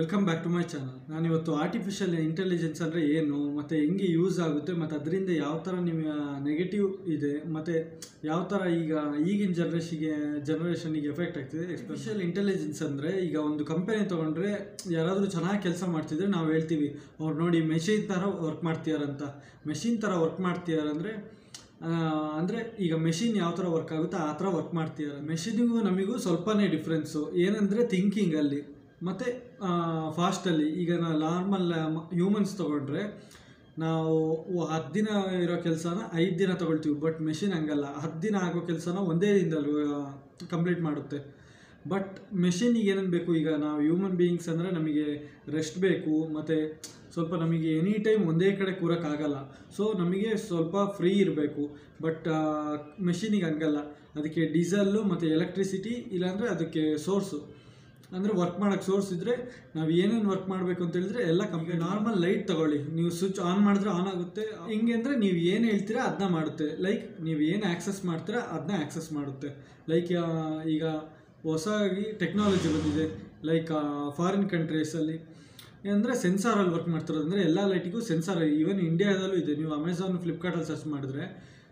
welcome back to my channel ನಾನಿವತ್ತು artificial intelligence ಅಂದರೆ ಏನು ಮತ್ತು ಹೆಂಗೆ ಯೂಸ್ ಆಗುತ್ತೆ ಮತ್ತು ಅದರಿಂದ ಯಾವ ಥರ ನಿಮ್ಮ ನೆಗೆಟಿವ್ ಇದೆ ಮತ್ತು ಯಾವ ಥರ ಈಗ ಈಗಿನ ಜನ್ರೇಷನ್ಗೆ ಜನ್ರೇಷನಿಗೆ ಎಫೆಕ್ಟ್ ಆಗ್ತಿದೆ ಎಸ್ಪೆಷಲ್ ಇಂಟೆಲಿಜೆನ್ಸ್ ಅಂದರೆ ಈಗ ಒಂದು ಕಂಪನಿ ತೊಗೊಂಡ್ರೆ ಯಾರಾದರೂ ಚೆನ್ನಾಗಿ ಕೆಲಸ ಮಾಡ್ತಿದ್ರೆ ನಾವು ಹೇಳ್ತೀವಿ ಅವ್ರು ನೋಡಿ ಮೆಷಿನ್ ಥರ ವರ್ಕ್ ಮಾಡ್ತೀಯಾರಂತ ಮೆಷಿನ್ ಥರ ವರ್ಕ್ ಮಾಡ್ತೀಯಾರಂದರೆ ಅಂದರೆ ಈಗ ಮೆಷಿನ್ ಯಾವ ಥರ ವರ್ಕ್ ಆಗುತ್ತೆ ಆ ಥರ ವರ್ಕ್ ಮಾಡ್ತಿದ್ದಾರೆ ಮೆಷಿನಿಗೂ ನಮಗೂ ಸ್ವಲ್ಪನೇ ಡಿಫ್ರೆನ್ಸು ಏನಂದರೆ ಥಿಂಕಿಂಗಲ್ಲಿ ಮತ್ತು ಫಾಸ್ಟಲ್ಲಿ ಈಗ ನಾವು ನಾರ್ಮಲ್ ಹ್ಯೂಮನ್ಸ್ ತೊಗೊಂಡ್ರೆ ನಾವು ಹತ್ತು ದಿನ ಇರೋ ಕೆಲಸನ ಐದು ದಿನ ತೊಗೊಳ್ತೀವಿ ಬಟ್ ಮೆಷಿನ್ ಹಂಗಲ್ಲ ಹತ್ತು ದಿನ ಆಗೋ ಕೆಲಸನ ಒಂದೇ ದಿನದಲ್ಲಿ ಕಂಪ್ಲೀಟ್ ಮಾಡುತ್ತೆ ಬಟ್ ಮೆಷಿನಿಗೆ ಏನೇನು ಬೇಕು ಈಗ ನಾವು ಹ್ಯೂಮನ್ ಬೀಯಿಂಗ್ಸ್ ಅಂದರೆ ನಮಗೆ ರೆಸ್ಟ್ ಬೇಕು ಮತ್ತು ಸ್ವಲ್ಪ ನಮಗೆ ಎನಿ ಟೈಮ್ ಒಂದೇ ಕಡೆ ಕೂರೋಕ್ಕಾಗಲ್ಲ ಸೊ ನಮಗೆ ಸ್ವಲ್ಪ ಫ್ರೀ ಇರಬೇಕು ಬಟ್ ಮೆಷಿನಿಗೆ ಹಂಗಲ್ಲ ಅದಕ್ಕೆ ಡೀಸೆಲ್ಲು ಮತ್ತು ಎಲೆಕ್ಟ್ರಿಸಿಟಿ ಇಲ್ಲಾಂದರೆ ಅದಕ್ಕೆ ಸೋರ್ಸು ಅಂದರೆ ವರ್ಕ್ ಮಾಡೋಕ್ಕೆ ಸೋರ್ಸ್ ಇದ್ದರೆ ನಾವು ಏನೇನು ವರ್ಕ್ ಮಾಡಬೇಕು ಅಂತ ಹೇಳಿದ್ರೆ ಎಲ್ಲ ಕಂಪ್ನಿ ನಾರ್ಮಲ್ ಲೈಟ್ ತಗೊಳ್ಳಿ ನೀವು ಸ್ವಿಚ್ ಆನ್ ಮಾಡಿದ್ರೆ ಆನ್ ಆಗುತ್ತೆ ಹಿಂಗೆ ಅಂದರೆ ನೀವು ಏನು ಹೇಳ್ತೀರಾ ಅದನ್ನ ಮಾಡುತ್ತೆ ಲೈಕ್ ನೀವು ಏನು ಆ್ಯಕ್ಸಸ್ ಮಾಡ್ತೀರಾ ಅದನ್ನ ಆ್ಯಕ್ಸಸ್ ಮಾಡುತ್ತೆ ಲೈಕ್ ಈಗ ಹೊಸದಾಗಿ ಟೆಕ್ನಾಲಜಿ ಬಂದಿದೆ ಲೈಕ್ ಫಾರಿನ್ ಕಂಟ್ರೀಸಲ್ಲಿ ಅಂದರೆ ಸೆನ್ಸಾರಲ್ಲಿ ವರ್ಕ್ ಮಾಡ್ತಿರೋದು ಅಂದರೆ ಎಲ್ಲ ಲೈಟಿಗೂ ಸೆನ್ಸಾರ್ ಈವನ್ ಇಂಡಿಯಾದಲ್ಲೂ ಇದೆ ನೀವು ಅಮೆಝಾನ್ ಫ್ಲಿಪ್ಕಾರ್ಟಲ್ಲಿ ಸರ್ಚ್ ಮಾಡಿದ್ರೆ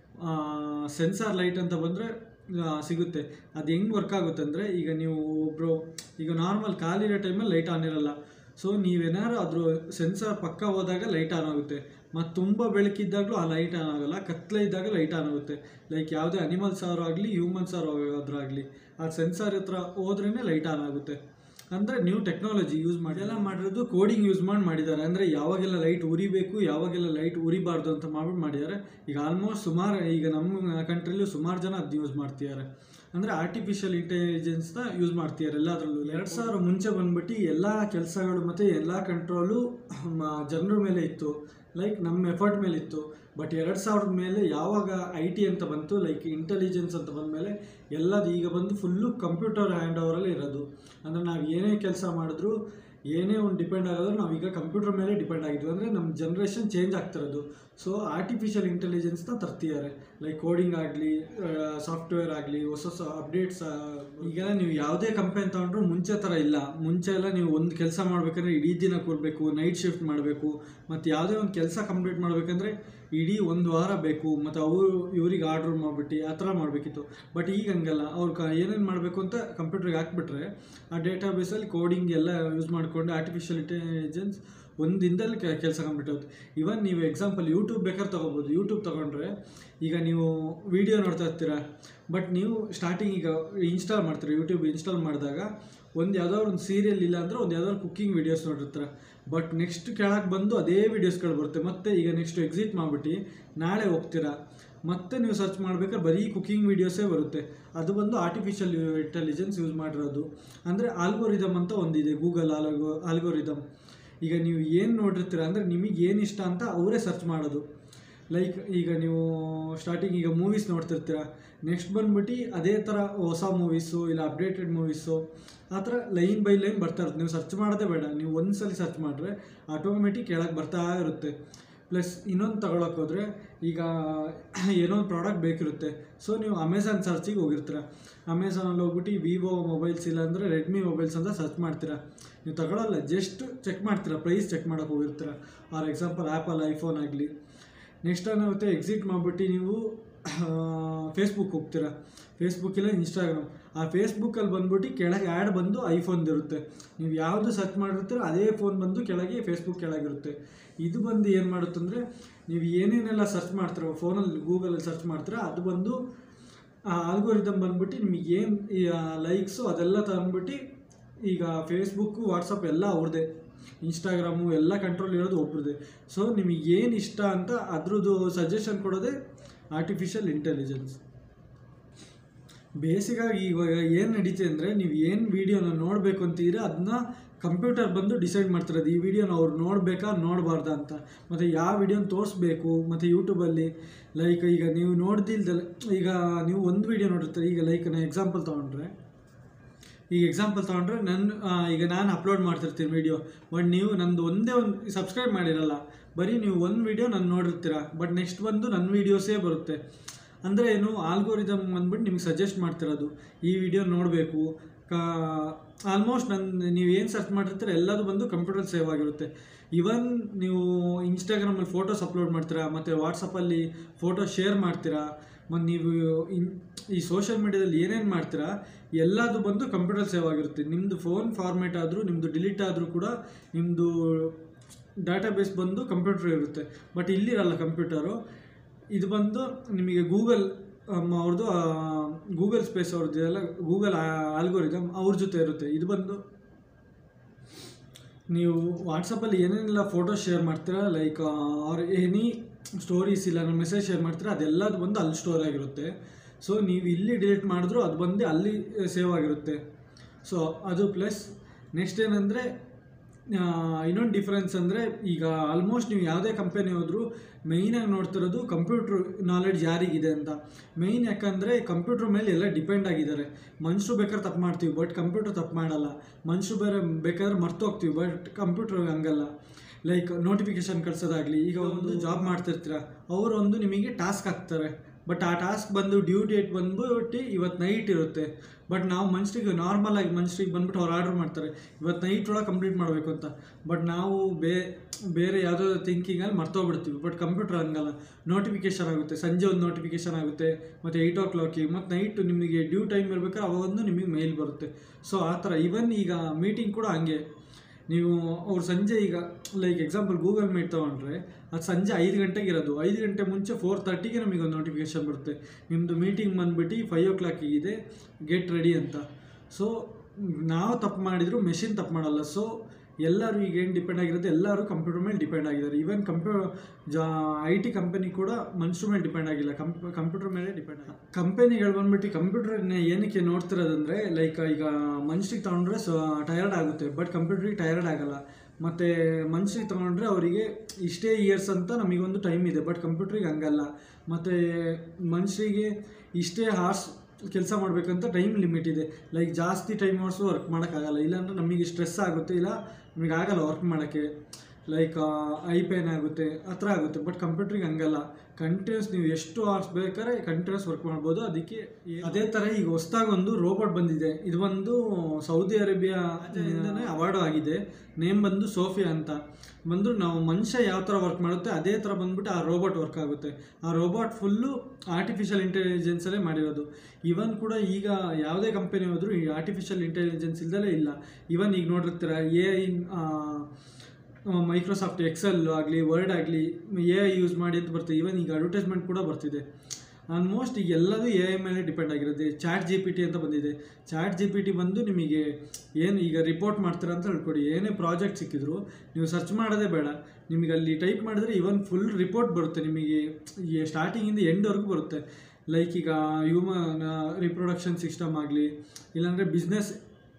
ಸೆನ್ಸಾರ್ ಲೈಟ್ ಅಂತ ಬಂದರೆ ಸಿಗುತ್ತೆ ಅದು ಹೆಂಗೆ ವರ್ಕ್ ಆಗುತ್ತೆ ಅಂದರೆ ಈಗ ನೀವು ಒಬ್ಬರು ಈಗ ನಾರ್ಮಲ್ ಖಾಲಿರೋ ಟೈಮಲ್ಲಿ ಲೈಟ್ ಆನ್ ಇರಲ್ಲ ಸೊ ನೀವೇನಾದ್ರು ಅದ್ರ ಸೆನ್ಸಾರ್ ಪಕ್ಕ ಹೋದಾಗ ಲೈಟ್ ಆನ್ ಆಗುತ್ತೆ ಮತ್ತು ತುಂಬ ಬೆಳಕಿದ್ದಾಗಲೂ ಆ ಲೈಟ್ ಆನ್ ಆಗಲ್ಲ ಕತ್ಲೆ ಇದ್ದಾಗ ಲೈಟ್ ಆನ್ ಆಗುತ್ತೆ ಲೈಕ್ ಯಾವುದೇ ಅನಿಮಲ್ಸ್ ಆರು ಆಗಲಿ ಹ್ಯೂಮನ್ಸ್ ಆರು ಆಗಲಿ ಆ ಸೆನ್ಸಾರ್ ಹತ್ರ ಹೋದ್ರೇ ಲೈಟ್ ಆನ್ ಆಗುತ್ತೆ ಅಂದರೆ ನ್ಯೂ ಟೆಕ್ನಾಲಜಿ ಯೂಸ್ ಮಾಡಿ ಎಲ್ಲ ಮಾಡಿರೋದು ಕೋಡಿಂಗ್ ಯೂಸ್ ಮಾಡಿ ಮಾಡಿದ್ದಾರೆ ಅಂದರೆ ಯಾವಾಗೆಲ್ಲ ಲೈಟ್ ಉರಿಬೇಕು ಯಾವಾಗೆಲ್ಲ ಲೈಟ್ ಉರಿಬಾರ್ದು ಅಂತ ಮಾಡ್ಬಿಟ್ಟು ಮಾಡಿದ್ದಾರೆ ಈಗ ಆಲ್ಮೋಸ್ಟ್ ಸುಮಾರು ಈಗ ನಮ್ಮ ಕಂಟ್ರಿಲೂ ಸುಮಾರು ಜನ ಅದನ್ನ ಯೂಸ್ ಮಾಡ್ತಿದ್ದಾರೆ ಅಂದರೆ ಆರ್ಟಿಫಿಷಿಯಲ್ ಇಂಟೆಲಿಜೆನ್ಸ್ನ ಯೂಸ್ ಮಾಡ್ತಿದ್ದಾರೆ ಎಲ್ಲದರಲ್ಲೂ ಎರಡು ಸಾವಿರ ಮುಂಚೆ ಬಂದ್ಬಿಟ್ಟು ಎಲ್ಲ ಕೆಲಸಗಳು ಮತ್ತು ಎಲ್ಲ ಕಂಟ್ರೋಲು ಜನರ ಮೇಲೆ ಇತ್ತು ಲೈಕ್ ನಮ್ಮ ಎಫರ್ಟ್ ಮೇಲೆ ಇತ್ತು ಬಟ್ ಎರಡು ಸಾವಿರದ ಮೇಲೆ ಯಾವಾಗ ಐ ಟಿ ಅಂತ ಬಂತು ಲೈಕ್ ಇಂಟೆಲಿಜೆನ್ಸ್ ಅಂತ ಬಂದಮೇಲೆ ಎಲ್ಲದು ಈಗ ಬಂದು ಫುಲ್ಲು ಕಂಪ್ಯೂಟರ್ ಹ್ಯಾಂಡ್ ಓವರಲ್ಲಿ ಇರೋದು ಅಂದರೆ ನಾವು ಏನೇ ಕೆಲಸ ಮಾಡಿದ್ರು ಏನೇ ಒಂದು ಡಿಪೆಂಡ್ ಆಗೋದು ನಾವೀಗ ಕಂಪ್ಯೂಟರ್ ಮೇಲೆ ಡಿಪೆಂಡ್ ಆಗಿದ್ವಿ ಅಂದರೆ ನಮ್ಮ ಜನ್ರೇಷನ್ ಚೇಂಜ್ ಆಗ್ತಿರೋದು ಸೊ ಆರ್ಟಿಫಿಷಿಯಲ್ ಇಂಟೆಲಿಜೆನ್ಸ್ನ ತರ್ತಿದ್ದಾರೆ ಲೈಕ್ ಕೋಡಿಂಗ್ ಆಗಲಿ ಸಾಫ್ಟ್ವೇರ್ ಆಗಲಿ ಹೊಸ ಹೊಸ ಅಪ್ಡೇಟ್ಸ್ ಈಗೆಲ್ಲ ನೀವು ಯಾವುದೇ ಕಂಪನಿ ತೊಗೊಂಡ್ರು ಮುಂಚೆ ಥರ ಇಲ್ಲ ಮುಂಚೆ ಎಲ್ಲ ನೀವು ಒಂದು ಕೆಲಸ ಮಾಡಬೇಕಂದ್ರೆ ಇಡೀ ದಿನ ಕೂರಬೇಕು ನೈಟ್ ಶಿಫ್ಟ್ ಮಾಡಬೇಕು ಮತ್ತು ಯಾವುದೇ ಒಂದು ಕೆಲಸ ಕಂಪ್ಲೀಟ್ ಮಾಡಬೇಕಂದ್ರೆ ಇಡೀ ಒಂದು ವಾರ ಬೇಕು ಮತ್ತು ಅವರು ಇವ್ರಿಗೆ ಆರ್ಡ್ರ್ ಮಾಡಿಬಿಟ್ಟು ಆ ಥರ ಮಾಡಬೇಕಿತ್ತು ಬಟ್ ಈಗ ಹಂಗಲ್ಲ ಅವ್ರು ಕ ಏನೇನು ಮಾಡಬೇಕು ಅಂತ ಕಂಪ್ಯೂಟ್ರಿಗೆ ಹಾಕ್ಬಿಟ್ರೆ ಆ ಡೇಟಾ ಬೇಸಲ್ಲಿ ಕೋಡಿಂಗ್ ಎಲ್ಲ ಯೂಸ್ ಮಾಡಿಕೊಂಡು ಆರ್ಟಿಫಿಷಿಯಲ್ ಇಂಟೆಲಿಜೆನ್ಸ್ ಒಂದು ದಿನದಲ್ಲಿ ಕೆಲಸ ಕಂಪ್ಲೀಟ್ ಆಗುತ್ತೆ ಇವನ್ ನೀವು ಎಕ್ಸಾಂಪಲ್ ಯೂಟ್ಯೂಬ್ ಬೇಕಾದ್ರೆ ತೊಗೋಬೋದು ಯೂಟ್ಯೂಬ್ ತೊಗೊಂಡ್ರೆ ಈಗ ನೀವು ವಿಡಿಯೋ ನೋಡ್ತಾ ಇರ್ತೀರ ಬಟ್ ನೀವು ಸ್ಟಾರ್ಟಿಂಗ್ ಈಗ ಇನ್ಸ್ಟಾಲ್ ಮಾಡ್ತೀರ ಯೂಟ್ಯೂಬ್ ಇನ್ಸ್ಟಾಲ್ ಮಾಡಿದಾಗ ಒಂದು ಯಾವುದೋ ಒಂದು ಸೀರಿಯಲ್ ಇಲ್ಲ ಅಂದರೆ ಒಂದು ಯಾವುದಾದ್ರು ಕುಕ್ಕಿಂಗ್ ವೀಡಿಯೋಸ್ ನೋಡಿರ್ತಾರೆ ಬಟ್ ನೆಕ್ಸ್ಟ್ ಕೆಳಗೆ ಬಂದು ಅದೇ ವೀಡಿಯೋಸ್ಗಳು ಬರುತ್ತೆ ಮತ್ತೆ ಈಗ ನೆಕ್ಸ್ಟ್ ಎಕ್ಸಿಟ್ ಮಾಡಿಬಿಟ್ಟು ನಾಳೆ ಹೋಗ್ತೀರಾ ಮತ್ತೆ ನೀವು ಸರ್ಚ್ ಮಾಡ್ಬೇಕಾದ್ರೆ ಬರೀ ಕುಕ್ಕಿಂಗ್ ವೀಡಿಯೋಸೇ ಬರುತ್ತೆ ಅದು ಬಂದು ಆರ್ಟಿಫಿಷಿಯಲ್ ಇಂಟೆಲಿಜೆನ್ಸ್ ಯೂಸ್ ಮಾಡಿರೋದು ಅಂದರೆ ಆಲ್ಗೋರಿದಮ್ ಅಂತ ಒಂದಿದೆ ಗೂಗಲ್ ಆಲ್ಗೋ ಆಲ್ಗೋರಿದಮ್ ಈಗ ನೀವು ಏನು ನೋಡಿರ್ತೀರ ಅಂದರೆ ನಿಮಗೆ ಏನು ಇಷ್ಟ ಅಂತ ಅವರೇ ಸರ್ಚ್ ಮಾಡೋದು ಲೈಕ್ ಈಗ ನೀವು ಸ್ಟಾರ್ಟಿಂಗ್ ಈಗ ಮೂವೀಸ್ ನೋಡ್ತಿರ್ತೀರ ನೆಕ್ಸ್ಟ್ ಬಂದ್ಬಿಟ್ಟು ಅದೇ ಥರ ಹೊಸ ಮೂವೀಸು ಇಲ್ಲ ಅಪ್ಡೇಟೆಡ್ ಮೂವೀಸು ಆ ಥರ ಲೈನ್ ಬೈ ಲೈನ್ ಬರ್ತಾ ಇರುತ್ತೆ ನೀವು ಸರ್ಚ್ ಮಾಡೋದೇ ಬೇಡ ನೀವು ಒಂದ್ಸಲಿ ಸರ್ಚ್ ಮಾಡಿದ್ರೆ ಆಟೋಮೆಟಿಕ್ ಕೆಳಗೆ ಬರ್ತಾ ಇರುತ್ತೆ ಪ್ಲಸ್ ಇನ್ನೊಂದು ತಗೊಳಕ್ಕೆ ಹೋದರೆ ಈಗ ಏನೋ ಒಂದು ಪ್ರಾಡಕ್ಟ್ ಬೇಕಿರುತ್ತೆ ಸೊ ನೀವು ಅಮೆಝಾನ್ ಸರ್ಚಿಗೆ ಹೋಗಿರ್ತೀರ ಅಮೆಝಾನಲ್ಲಿ ಹೋಗ್ಬಿಟ್ಟು ವಿವೋ ಮೊಬೈಲ್ಸ್ ಇಲ್ಲ ಅಂದರೆ ರೆಡ್ಮಿ ಮೊಬೈಲ್ಸ್ ಅಂತ ಸರ್ಚ್ ಮಾಡ್ತೀರಾ ನೀವು ತಗೊಳ್ಳಲ್ಲ ಜಸ್ಟ್ ಚೆಕ್ ಮಾಡ್ತೀರಾ ಪ್ರೈಸ್ ಚೆಕ್ ಮಾಡೋಕೆ ಹೋಗಿರ್ತೀರ ಫಾರ್ ಎಕ್ಸಾಂಪಲ್ ಆ್ಯಪಲ್ ಐಫೋನ್ ಆಗಲಿ ನೆಕ್ಸ್ಟ್ ಏನಾಗುತ್ತೆ ಎಕ್ಸಿಟ್ ಮಾಡಿಬಿಟ್ಟು ನೀವು ಫೇಸ್ಬುಕ್ ಹೋಗ್ತೀರಾ ಫೇಸ್ಬುಕ್ ಇಲ್ಲ ಇನ್ಸ್ಟಾಗ್ರಾಮ್ ಆ ಫೇಸ್ಬುಕ್ಕಲ್ಲಿ ಬಂದ್ಬಿಟ್ಟು ಕೆಳಗೆ ಆ್ಯಡ್ ಬಂದು ಐಫೋನ್ದು ಇರುತ್ತೆ ನೀವು ಯಾವುದು ಸರ್ಚ್ ಮಾಡಿರ್ತೀರೋ ಅದೇ ಫೋನ್ ಬಂದು ಕೆಳಗೆ ಫೇಸ್ಬುಕ್ ಕೆಳಗಿರುತ್ತೆ ಇದು ಬಂದು ಏನು ಮಾಡುತ್ತಂದರೆ ನೀವು ಏನೇನೆಲ್ಲ ಸರ್ಚ್ ಮಾಡ್ತೀರೋ ಫೋನಲ್ಲಿ ಗೂಗಲಲ್ಲಿ ಸರ್ಚ್ ಮಾಡ್ತೀರಾ ಅದು ಬಂದು ಆ ಆಲ್ಗೋರಿದಮ್ ಬಂದ್ಬಿಟ್ಟು ನಿಮಗೆ ಏನು ಲೈಕ್ಸು ಅದೆಲ್ಲ ತಂದ್ಬಿಟ್ಟು ಈಗ ಫೇಸ್ಬುಕ್ಕು ವಾಟ್ಸಪ್ ಎಲ್ಲ ಅವ್ರದ್ದೇ ಇನ್ಸ್ಟಾಗ್ರಾಮು ಎಲ್ಲ ಕಂಟ್ರೋಲ್ ಇರೋದು ಒಬ್ರದ್ದೇ ಸೊ ನಿಮಗೆ ಏನು ಇಷ್ಟ ಅಂತ ಅದ್ರದ್ದು ಸಜೆಷನ್ ಕೊಡೋದೇ ಆರ್ಟಿಫಿಷಿಯಲ್ ಇಂಟೆಲಿಜೆನ್ಸ್ ಬೇಸಿಗಾಗಿ ಇವಾಗ ಏನು ನಡೀತಿದೆ ಅಂದರೆ ನೀವು ಏನು ವೀಡಿಯೋನ ನೋಡಬೇಕು ಅಂತೀರಾ ಅದನ್ನ ಕಂಪ್ಯೂಟರ್ ಬಂದು ಡಿಸೈಡ್ ಮಾಡ್ತಿರೋದು ಈ ವಿಡಿಯೋನ ಅವ್ರು ನೋಡಬೇಕಾ ನೋಡಬಾರ್ದಾ ಅಂತ ಮತ್ತು ಯಾವ ವಿಡಿಯೋನ ತೋರಿಸ್ಬೇಕು ಮತ್ತು ಯೂಟ್ಯೂಬಲ್ಲಿ ಲೈಕ್ ಈಗ ನೀವು ನೋಡ್ದಿಲ್ದಲ್ಲ ಈಗ ನೀವು ಒಂದು ವಿಡಿಯೋ ನೋಡಿರ್ತೀರಿ ಈಗ ಲೈಕ್ ನಾನು ಎಕ್ಸಾಂಪಲ್ ತೊಗೊಂಡ್ರೆ ಈಗ ಎಕ್ಸಾಂಪಲ್ ತೊಗೊಂಡ್ರೆ ನನ್ನ ಈಗ ನಾನು ಅಪ್ಲೋಡ್ ಮಾಡ್ತಿರ್ತೀನಿ ವೀಡಿಯೋ ಬಟ್ ನೀವು ನಂದು ಒಂದೇ ಒಂದು ಸಬ್ಸ್ಕ್ರೈಬ್ ಮಾಡಿರಲ್ಲ ಬರೀ ನೀವು ಒಂದು ವೀಡಿಯೋ ನಾನು ನೋಡಿರ್ತೀರ ಬಟ್ ನೆಕ್ಸ್ಟ್ ಬಂದು ನನ್ನ ವೀಡಿಯೋಸೇ ಬರುತ್ತೆ ಅಂದರೆ ಏನು ಆಲ್ಗೋರಿದಮ್ ಬಂದ್ಬಿಟ್ಟು ನಿಮ್ಗೆ ಸಜೆಸ್ಟ್ ಮಾಡ್ತಿರೋದು ಈ ವಿಡಿಯೋ ನೋಡಬೇಕು ಆಲ್ಮೋಸ್ಟ್ ನನ್ನ ನೀವು ಏನು ಸರ್ಚ್ ಮಾಡಿರ್ತೀರ ಎಲ್ಲದು ಬಂದು ಕಂಪ್ಯೂಟರ್ ಸೇವ್ ಆಗಿರುತ್ತೆ ಇವನ್ ನೀವು ಇನ್ಸ್ಟಾಗ್ರಾಮಲ್ಲಿ ಫೋಟೋಸ್ ಅಪ್ಲೋಡ್ ಮಾಡ್ತೀರಾ ಮತ್ತು ವಾಟ್ಸಪ್ಪಲ್ಲಿ ಫೋಟೋ ಶೇರ್ ಮಾಡ್ತೀರಾ ಮತ್ತು ನೀವು ಇನ್ ಈ ಸೋಷಿಯಲ್ ಮೀಡ್ಯಾದಲ್ಲಿ ಏನೇನು ಮಾಡ್ತೀರಾ ಎಲ್ಲದು ಬಂದು ಕಂಪ್ಯೂಟರ್ ಸೇವ್ ಆಗಿರುತ್ತೆ ನಿಮ್ಮದು ಫೋನ್ ಫಾರ್ಮೇಟ್ ಆದರೂ ನಿಮ್ಮದು ಡಿಲೀಟ್ ಆದರೂ ಕೂಡ ನಿಮ್ಮದು ಡಾಟಾಬೇಸ್ ಬಂದು ಕಂಪ್ಯೂಟರ್ ಇರುತ್ತೆ ಬಟ್ ಇಲ್ಲಿರಲ್ಲ ಕಂಪ್ಯೂಟರು ಇದು ಬಂದು ನಿಮಗೆ ಗೂಗಲ್ ಅವ್ರದ್ದು ಗೂಗಲ್ ಸ್ಪೇಸ್ ಅವ್ರದ್ದು ಇದೆಲ್ಲ ಗೂಗಲ್ ಆಲ್ಗೋರಿದಮ್ ಅವ್ರ ಜೊತೆ ಇರುತ್ತೆ ಇದು ಬಂದು ನೀವು ವಾಟ್ಸಪ್ಪಲ್ಲಿ ಏನೇನೆಲ್ಲ ಫೋಟೋ ಶೇರ್ ಮಾಡ್ತೀರಾ ಲೈಕ್ ಆರ್ ಎನಿ ಸ್ಟೋರೀಸ್ ಇಲ್ಲ ಮೆಸೇಜ್ ಶೇರ್ ಮಾಡ್ತೀರಾ ಅದೆಲ್ಲದು ಬಂದು ಅಲ್ಲಿ ಸ್ಟೋರ್ ಆಗಿರುತ್ತೆ ಸೊ ನೀವು ಇಲ್ಲಿ ಡಿಲೀಟ್ ಮಾಡಿದ್ರು ಅದು ಬಂದು ಅಲ್ಲಿ ಸೇವ್ ಆಗಿರುತ್ತೆ ಸೊ ಅದು ಪ್ಲಸ್ ನೆಕ್ಸ್ಟ್ ಏನಂದರೆ ಇನ್ನೊಂದು ಡಿಫ್ರೆನ್ಸ್ ಅಂದರೆ ಈಗ ಆಲ್ಮೋಸ್ಟ್ ನೀವು ಯಾವುದೇ ಕಂಪನಿ ಹೋದರೂ ಮೇಯ್ನಾಗಿ ನೋಡ್ತಿರೋದು ಕಂಪ್ಯೂಟ್ರ್ ನಾಲೆಡ್ಜ್ ಯಾರಿಗಿದೆ ಅಂತ ಮೇಯ್ನ್ ಯಾಕಂದರೆ ಕಂಪ್ಯೂಟ್ರ್ ಮೇಲೆ ಎಲ್ಲ ಡಿಪೆಂಡ್ ಆಗಿದ್ದಾರೆ ಮನುಷ್ಯರು ಬೇಕಾದ್ರೆ ತಪ್ಪು ಮಾಡ್ತೀವಿ ಬಟ್ ಕಂಪ್ಯೂಟರ್ ತಪ್ಪು ಮಾಡಲ್ಲ ಮನುಷ್ಯರು ಬೇರೆ ಬೇಕಾದ್ರೆ ಮರ್ತೋಗ್ತೀವಿ ಬಟ್ ಕಂಪ್ಯೂಟ್ರ್ ಹಂಗಲ್ಲ ಲೈಕ್ ನೋಟಿಫಿಕೇಶನ್ ಕಳ್ಸೋದಾಗಲಿ ಈಗ ಒಂದು ಜಾಬ್ ಮಾಡ್ತಿರ್ತೀರ ಅವರು ಒಂದು ನಿಮಗೆ ಟಾಸ್ಕ್ ಹಾಕ್ತಾರೆ ಬಟ್ ಆ ಟಾಸ್ಕ್ ಬಂದು ಡ್ಯೂ ಡೇಟ್ ಬಂದ್ಬಿಟ್ಟು ಇವತ್ತು ನೈಟ್ ಇರುತ್ತೆ ಬಟ್ ನಾವು ಮನುಷ್ಯರಿಗೆ ನಾರ್ಮಲ್ ಆಗಿ ಮನುಷ್ಯರಿಗೆ ಬಂದ್ಬಿಟ್ಟು ಅವ್ರು ಆರ್ಡರ್ ಮಾಡ್ತಾರೆ ಇವತ್ತು ನೈಟ್ ಒಳಗೆ ಕಂಪ್ಲೀಟ್ ಮಾಡಬೇಕು ಅಂತ ಬಟ್ ನಾವು ಬೇ ಬೇರೆ ಯಾವುದೋ ಥಿಂಕಿಂಗಲ್ಲಿ ಮರ್ತೋಗ್ಬಿಡ್ತೀವಿ ಬಟ್ ಕಂಪ್ಯೂಟರ್ ಹಂಗಲ್ಲ ನೋಟಿಫಿಕೇಶನ್ ಆಗುತ್ತೆ ಸಂಜೆ ಒಂದು ನೋಟಿಫಿಕೇಶನ್ ಆಗುತ್ತೆ ಮತ್ತು ಏಯ್ಟ್ ಓ ಕ್ಲಾಕಿಗೆ ಮತ್ತು ನೈಟ್ ನಿಮಗೆ ಡ್ಯೂ ಟೈಮ್ ಇರ್ಬೇಕಾದ್ರೆ ಅವಾಗೊಂದು ನಿಮಗೆ ಮೇಲ್ ಬರುತ್ತೆ ಸೊ ಆ ಥರ ಇವನ್ ಈಗ ಮೀಟಿಂಗ್ ಕೂಡ ಹಂಗೆ ನೀವು ಅವ್ರು ಸಂಜೆ ಈಗ ಲೈಕ್ ಎಕ್ಸಾಂಪಲ್ ಗೂಗಲ್ ಮೀಟ್ ತೊಗೊಂಡ್ರೆ ಅದು ಸಂಜೆ ಐದು ಗಂಟೆಗೆ ಇರೋದು ಐದು ಗಂಟೆ ಮುಂಚೆ ಫೋರ್ ತರ್ಟಿಗೆ ನಮಗೆ ಒಂದು ನೋಟಿಫಿಕೇಶನ್ ಬರುತ್ತೆ ನಿಮ್ಮದು ಮೀಟಿಂಗ್ ಬಂದುಬಿಟ್ಟು ಫೈವ್ ಓ ಕ್ಲಾಕಿಗೆ ಇದೆ ಗೆಟ್ ರೆಡಿ ಅಂತ ಸೊ ನಾವು ತಪ್ಪು ಮಾಡಿದ್ರು ಮೆಷಿನ್ ತಪ್ಪು ಮಾಡಲ್ಲ ಸೊ ಎಲ್ಲರೂ ಈಗ ಏನು ಡಿಪೆಂಡ್ ಆಗಿರುತ್ತೆ ಎಲ್ಲರೂ ಕಂಪ್ಯೂಟರ್ ಮೇಲೆ ಡಿಪೆಂಡ್ ಆಗಿದ್ದಾರೆ ಈವನ್ ಕಂಪ್ಯೂ ಜಾ ಐ ಟಿ ಕಂಪನಿ ಕೂಡ ಮನುಷ್ಯರ ಮೇಲೆ ಡಿಪೆಂಡ್ ಆಗಿಲ್ಲ ಕಂಪ್ ಕಂಪ್ಯೂಟರ್ ಮೇಲೆ ಡಿಪೆಂಡ್ ಆಗಿ ಕಂಪನಿಗಳು ಬಂದ್ಬಿಟ್ಟು ಕಂಪ್ಯೂಟರ್ನ ಏನಕ್ಕೆ ನೋಡ್ತಿರೋದಂದರೆ ಲೈಕ್ ಈಗ ಮನುಷ್ಯರಿಗೆ ತೊಗೊಂಡ್ರೆ ಸೊ ಟಯರ್ಡ್ ಆಗುತ್ತೆ ಬಟ್ ಕಂಪ್ಯೂಟ್ರಿಗೆ ಟಯರ್ಡ್ ಆಗಲ್ಲ ಮತ್ತು ಮನುಷ್ಯರಿಗೆ ತೊಗೊಂಡ್ರೆ ಅವರಿಗೆ ಇಷ್ಟೇ ಇಯರ್ಸ್ ಅಂತ ನಮಗೊಂದು ಟೈಮ್ ಇದೆ ಬಟ್ ಕಂಪ್ಯೂಟ್ರಿಗೆ ಹಂಗಲ್ಲ ಮತ್ತು ಮನುಷ್ಯರಿಗೆ ಇಷ್ಟೇ ಹಾರ್ಸ್ ಕೆಲಸ ಮಾಡಬೇಕಂತ ಟೈಮ್ ಲಿಮಿಟ್ ಇದೆ ಲೈಕ್ ಜಾಸ್ತಿ ಟೈಮ್ ಅವರ್ಸು ವರ್ಕ್ ಮಾಡೋಕ್ಕಾಗಲ್ಲ ಇಲ್ಲಾಂದ್ರೆ ನಮಗೆ ಸ್ಟ್ರೆಸ್ ಆಗುತ್ತೆ ಇಲ್ಲ ನಮಗೆ ಆಗಲ್ಲ ವರ್ಕ್ ಮಾಡೋಕ್ಕೆ ಲೈಕ್ ಐ ಪೇನ್ ಆಗುತ್ತೆ ಆ ಥರ ಆಗುತ್ತೆ ಬಟ್ ಕಂಪ್ಯೂಟ್ರಿಗೆ ಹಂಗಲ್ಲ ಕಂಟಿನ್ಯೂಸ್ ನೀವು ಎಷ್ಟು ಅವರ್ಸ್ ಬೇಕಾದ್ರೆ ಕಂಟಿನ್ಯೂಸ್ ವರ್ಕ್ ಮಾಡ್ಬೋದು ಅದಕ್ಕೆ ಏ- ಅದೇ ಥರ ಈಗ ಹೊಸ್ದಾಗಿ ಒಂದು ರೋಬೋಟ್ ಬಂದಿದೆ ಇದು ಬಂದು ಸೌದಿ ಅರೇಬಿಯಾ ಇಂದನೇ ಅವಾರ್ಡು ಆಗಿದೆ ನೇಮ್ ಬಂದು ಸೋಫಿಯಾ ಅಂತ ಬಂದು ನಾವು ಮನುಷ್ಯ ಯಾವ ಥರ ವರ್ಕ್ ಮಾಡುತ್ತೆ ಅದೇ ಥರ ಬಂದ್ಬಿಟ್ಟು ಆ ರೋಬೋಟ್ ವರ್ಕ್ ಆಗುತ್ತೆ ಆ ರೋಬೋಟ್ ಫುಲ್ಲು ಆರ್ಟಿಫಿಷಿಯಲ್ ಇಂಟೆಲಿಜೆನ್ಸಲ್ಲೇ ಮಾಡಿರೋದು ಇವನ್ ಕೂಡ ಈಗ ಯಾವುದೇ ಕಂಪನಿ ಹೋದರೂ ಈ ಆರ್ಟಿಫಿಷಿಯಲ್ ಇಂಟೆಲಿಜೆನ್ಸ್ ಇಲ್ದಲೇ ಇಲ್ಲ ಇವನ್ ಈಗ ನೋಡಿರ್ತೀರ ಎ ಐ ಮೈಕ್ರೋಸಾಫ್ಟ್ ಎಕ್ಸೆಲ್ ಆಗಲಿ ವರ್ಡ್ ಆಗಲಿ ಎ ಐ ಯೂಸ್ ಮಾಡಿ ಅಂತ ಬರ್ತದೆ ಇವನ್ ಈಗ ಅಡ್ವರ್ಟೈಸ್ಮೆಂಟ್ ಕೂಡ ಬರ್ತಿದೆ ಆಲ್ಮೋಸ್ಟ್ ಈಗ ಎಲ್ಲದೂ ಎ ಐ ಮೇಲೆ ಡಿಪೆಂಡ್ ಆಗಿರುತ್ತೆ ಚಾಟ್ ಜಿ ಪಿ ಟಿ ಅಂತ ಬಂದಿದೆ ಚಾಟ್ ಜಿ ಪಿ ಟಿ ಬಂದು ನಿಮಗೆ ಏನು ಈಗ ರಿಪೋರ್ಟ್ ಮಾಡ್ತೀರಾ ಅಂತ ಹೇಳ್ಕೊಡಿ ಏನೇ ಪ್ರಾಜೆಕ್ಟ್ ಸಿಕ್ಕಿದ್ರು ನೀವು ಸರ್ಚ್ ಮಾಡೋದೇ ಬೇಡ ನಿಮಗೆ ಅಲ್ಲಿ ಟೈಪ್ ಮಾಡಿದ್ರೆ ಇವನ್ ಫುಲ್ ರಿಪೋರ್ಟ್ ಬರುತ್ತೆ ನಿಮಗೆ ಈ ಸ್ಟಾರ್ಟಿಂಗಿಂದ ಎಂಡ್ವರೆಗೂ ಬರುತ್ತೆ ಲೈಕ್ ಈಗ ಹ್ಯೂಮನ್ ರಿಪ್ರೊಡಕ್ಷನ್ ಸಿಸ್ಟಮ್ ಆಗಲಿ ಇಲ್ಲಾಂದರೆ ಬಿಸ್ನೆಸ್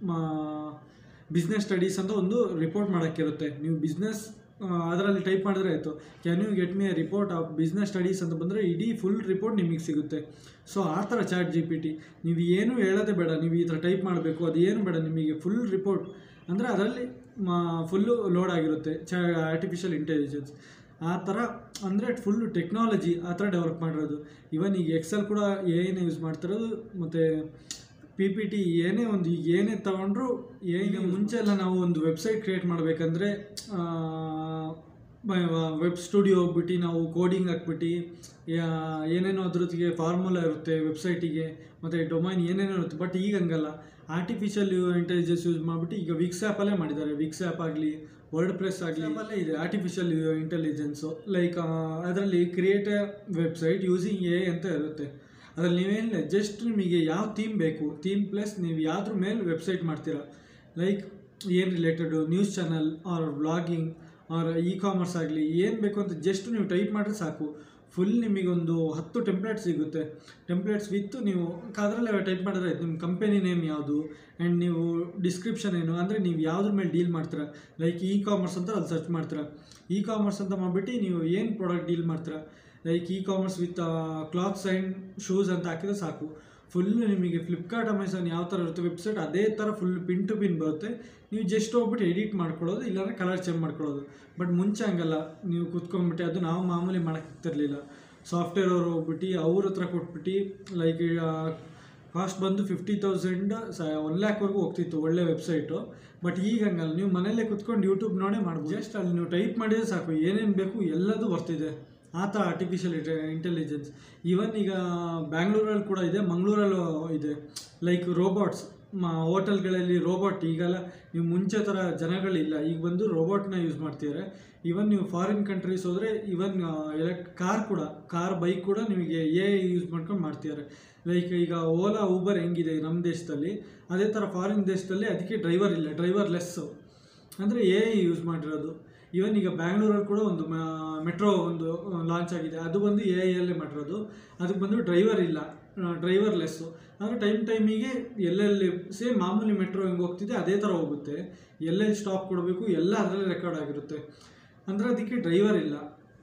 ಬಿಸ್ನೆಸ್ ಸ್ಟಡೀಸ್ ಅಂತ ಒಂದು ರಿಪೋರ್ಟ್ ಮಾಡೋಕ್ಕಿರುತ್ತೆ ನೀವು ಬಿಸ್ನೆಸ್ ಅದರಲ್ಲಿ ಟೈಪ್ ಮಾಡಿದ್ರೆ ಆಯಿತು can you get me a report of business studies ಅಂತ ಬಂದರೆ ಇಡೀ ಫುಲ್ ರಿಪೋರ್ಟ್ ನಿಮಗೆ ಸಿಗುತ್ತೆ ಸೊ ಆ ಥರ ಚಾಟ್ ಜಿ ಪಿ ಟಿ ನೀವು ಏನು ಹೇಳೋದೇ ಬೇಡ ನೀವು ಈ ಥರ ಟೈಪ್ ಮಾಡಬೇಕು ಅದು ಏನು ಬೇಡ ನಿಮಗೆ ಫುಲ್ ರಿಪೋರ್ಟ್ ಅಂದರೆ ಅದರಲ್ಲಿ ಫುಲ್ಲು ಲೋಡ್ ಆಗಿರುತ್ತೆ ಚ ಆರ್ಟಿಫಿಷಿಯಲ್ ಇಂಟೆಲಿಜೆನ್ಸ್ ಆ ಥರ ಅಂದರೆ ಫುಲ್ಲು ಟೆಕ್ನಾಲಜಿ ಆ ಥರ ಡೆವಲಪ್ ಮಾಡಿರೋದು ಇವನ್ ಈಗ ಎಕ್ಸೆಲ್ ಕೂಡ ಏನೇ ಯೂಸ್ ಮಾಡ್ತಿರೋದು ಮತ್ತು ಪಿ ಪಿ ಟಿ ಏನೇ ಒಂದು ಈಗ ಏನೇ ತಗೊಂಡ್ರು ಈಗ ಮುಂಚೆ ಎಲ್ಲ ನಾವು ಒಂದು ವೆಬ್ಸೈಟ್ ಕ್ರಿಯೇಟ್ ಮಾಡಬೇಕಂದ್ರೆ ವೆಬ್ ಸ್ಟುಡಿಯೋ ಹೋಗ್ಬಿಟ್ಟು ನಾವು ಕೋಡಿಂಗ್ ಹಾಕ್ಬಿಟ್ಟು ಯಾ- ಏನೇನೋ ಅದ್ರೊತ್ತಿಗೆ ಫಾರ್ಮುಲಾ ಇರುತ್ತೆ ವೆಬ್ಸೈಟಿಗೆ ಮತ್ತು ಡೊಮೈನ್ ಏನೇನೋ ಇರುತ್ತೆ ಬಟ್ ಈಗ ಹಂಗಲ್ಲ ಆರ್ಟಿಫಿಷಿಯಲ್ ಇಂಟೆಲಿಜೆನ್ಸ್ ಯೂಸ್ ಮಾಡಿಬಿಟ್ಟು ಈಗ ವಿಕ್ಸ್ ಆ್ಯಪಲ್ಲೇ ಮಾಡಿದ್ದಾರೆ ವಿಕ್ಸ್ ಆ್ಯಪ್ ಆಗಲಿ ವರ್ಡ್ ಪ್ರೆಸ್ ಆಗಲಿ ಅಲ್ಲೇ ಇದೆ ಆರ್ಟಿಫಿಷಿಯಲ್ ಇಂಟೆಲಿಜೆನ್ಸು ಲೈಕ್ ಅದರಲ್ಲಿ create a website using a ಅಂತ ಇರುತ್ತೆ ಅದ್ರಲ್ಲಿ ನೀವೇನಿಲ್ಲ ಜಸ್ಟ್ ನಿಮಗೆ ಯಾವ ಥೀಮ್ ಬೇಕು ಥೀಮ್ ಪ್ಲಸ್ ನೀವು ಯಾವ್ದ್ರ ಮೇಲೆ ವೆಬ್ಸೈಟ್ ಮಾಡ್ತೀರಾ ಲೈಕ್ ಏನು related news channel or vlogging or e commerce ಆಗಲಿ ಏನು ಬೇಕು ಅಂತ ಜಸ್ಟ್ ನೀವು ಟೈಪ್ ಮಾಡಿದ್ರೆ ಸಾಕು ಫುಲ್ ನಿಮಗೊಂದು ಹತ್ತು ಟೆಂಪ್ಲೇಟ್ಸ್ ಸಿಗುತ್ತೆ ಟೆಂಪ್ಲೇಟ್ಸ್ ವಿತ್ ನೀವು ಅದರಲ್ಲೇ ಟೈಪ್ ಮಾಡಿದ್ರೆ ಆಯ್ತು ನಿಮ್ಮ ಕಂಪನಿ ನೇಮ್ ಯಾವುದು ಆ್ಯಂಡ್ ನೀವು ಡಿಸ್ಕ್ರಿಪ್ಷನ್ ಏನು ಅಂದರೆ ನೀವು ಯಾವುದ್ರ ಮೇಲೆ ಡೀಲ್ ಮಾಡ್ತೀರಾ ಲೈಕ್ ಇ ಕಾಮರ್ಸ್ ಅಂತ ಅಲ್ಲಿ ಸರ್ಚ್ ಮಾಡ್ತೀರಾ ಇ ಕಾಮರ್ಸ್ ಅಂತ ಮಾಡಿಬಿಟ್ಟು ನೀವು ಏನು ಪ್ರಾಡಕ್ಟ್ ಡೀಲ್ ಮಾಡ್ತೀರಾ like e commerce with clothes and shoes ಅಂತ ಹಾಕಿದ್ರೆ ಸಾಕು ಫುಲ್ ನಿಮಗೆ ಫ್ಲಿಪ್ಕಾರ್ಟ್ ಅಮೆಝಾನ್ ಯಾವ ಥರ ಇರುತ್ತೆ ವೆಬ್ಸೈಟ್ ಅದೇ ಥರ ಫುಲ್ ಪಿನ್ ಟು ಪಿನ್ ಬರುತ್ತೆ ನೀವು ಜಸ್ಟ್ ಹೋಗ್ಬಿಟ್ಟು ಎಡಿಟ್ ಮಾಡ್ಕೊಳ್ಳೋದು ಇಲ್ಲಾಂದ್ರೆ ಕಲರ್ ಚೇಂಜ್ ಮಾಡ್ಕೊಳ್ಳೋದು ಬಟ್ ಮುಂಚೆ ಹಂಗಲ್ಲ ನೀವು ಕುತ್ಕೊಂಡ್ಬಿಟ್ಟು ಅದು ನಾವು ಮಾಮೂಲಿ ಮಾಡೋಕ್ಕಿರ್ತಿರ್ಲಿಲ್ಲ ಸಾಫ್ಟ್ವೇರ್ ಅವರು ಹೋಗ್ಬಿಟ್ಟು ಅವ್ರ ಹತ್ರ ಕೊಟ್ಬಿಟ್ಟು ಲೈಕ್ ಕಾಸ್ಟ್ ಬಂದು ಫಿಫ್ಟಿ ತೌಸಂಡ್ ಸ ಒನ್ ಲ್ಯಾಕ್ವರೆಗೂ ಹೋಗ್ತಿತ್ತು ಒಳ್ಳೆ ವೆಬ್ಸೈಟು ಬಟ್ ಈಗ ಹಂಗಲ್ಲ ನೀವು ಮನೇಲೇ ಕುತ್ಕೊಂಡು ಯೂಟ್ಯೂಬ್ ನೋಡೇ ಮಾಡ್ಬೋದು ಜಸ್ಟ್ ಅಲ್ಲಿ ನೀವು ಟೈಪ್ ಮಾಡಿದ್ರೆ ಸಾಕು ಏನೇನು ಬೇಕು ಎಲ್ಲದೂ ಬರ್ತಿದೆ ಆ ಥರ ಆರ್ಟಿಫಿಷಿಯಲ್ ಇಂಟೆಲಿಜೆನ್ಸ್ ಈವನ್ ಈಗ ಬ್ಯಾಂಗ್ಳೂರಲ್ಲಿ ಕೂಡ ಇದೆ ಮಂಗಳೂರಲ್ಲೂ ಇದೆ ಲೈಕ್ ರೋಬೋಟ್ಸ್ ಮ ಹೋಟೆಲ್ಗಳಲ್ಲಿ ರೋಬೋಟ್ ಈಗೆಲ್ಲ ನೀವು ಮುಂಚೆ ಥರ ಜನಗಳಿಲ್ಲ ಈಗ ಬಂದು ರೋಬೋಟ್ನ ಯೂಸ್ ಮಾಡ್ತಿದ್ದಾರೆ ಈವನ್ ನೀವು ಫಾರಿನ್ ಕಂಟ್ರೀಸ್ ಹೋದರೆ ಈವನ್ ಎಲೆಕ್ಟ್ ಕಾರ್ ಕೂಡ ಕಾರ್ ಬೈಕ್ ಕೂಡ ನಿಮಗೆ ಎ ಯೂಸ್ ಮಾಡ್ಕೊಂಡು ಮಾಡ್ತಿದ್ದಾರೆ ಲೈಕ್ ಈಗ ಓಲಾ ಊಬರ್ ಹೆಂಗಿದೆ ನಮ್ಮ ದೇಶದಲ್ಲಿ ಅದೇ ಥರ ಫಾರಿನ್ ದೇಶದಲ್ಲಿ ಅದಕ್ಕೆ ಡ್ರೈವರ್ ಇಲ್ಲ ಡ್ರೈವರ್ ಲೆಸ್ಸು ಅಂದರೆ ಎ ಯೂಸ್ ಮಾಡಿರೋದು ಈವನ್ ಈಗ ಬ್ಯಾಂಗ್ಳೂರಲ್ಲಿ ಕೂಡ ಒಂದು ಮೆಟ್ರೋ ಒಂದು ಲಾಂಚ್ ಆಗಿದೆ ಅದು ಬಂದು ಎ ಐಯಲ್ಲೇ ಮಾಡಿರೋದು ಅದಕ್ಕೆ ಬಂದು ಡ್ರೈವರ್ ಇಲ್ಲ ಡ್ರೈವರ್ ಲೆಸ್ಸು ಅಂದರೆ ಟೈಮ್ ಟೈಮಿಗೆ ಎಲ್ಲೆಲ್ಲಿ ಸೇಮ್ ಮಾಮೂಲಿ ಮೆಟ್ರೋ ಹೆಂಗೆ ಹೋಗ್ತಿದೆ ಅದೇ ಥರ ಹೋಗುತ್ತೆ ಎಲ್ಲೆಲ್ಲಿ ಸ್ಟಾಪ್ ಕೊಡಬೇಕು ಎಲ್ಲ ಅದರಲ್ಲೇ ರೆಕಾರ್ಡ್ ಆಗಿರುತ್ತೆ ಅಂದರೆ ಅದಕ್ಕೆ ಡ್ರೈವರ್ ಇಲ್ಲ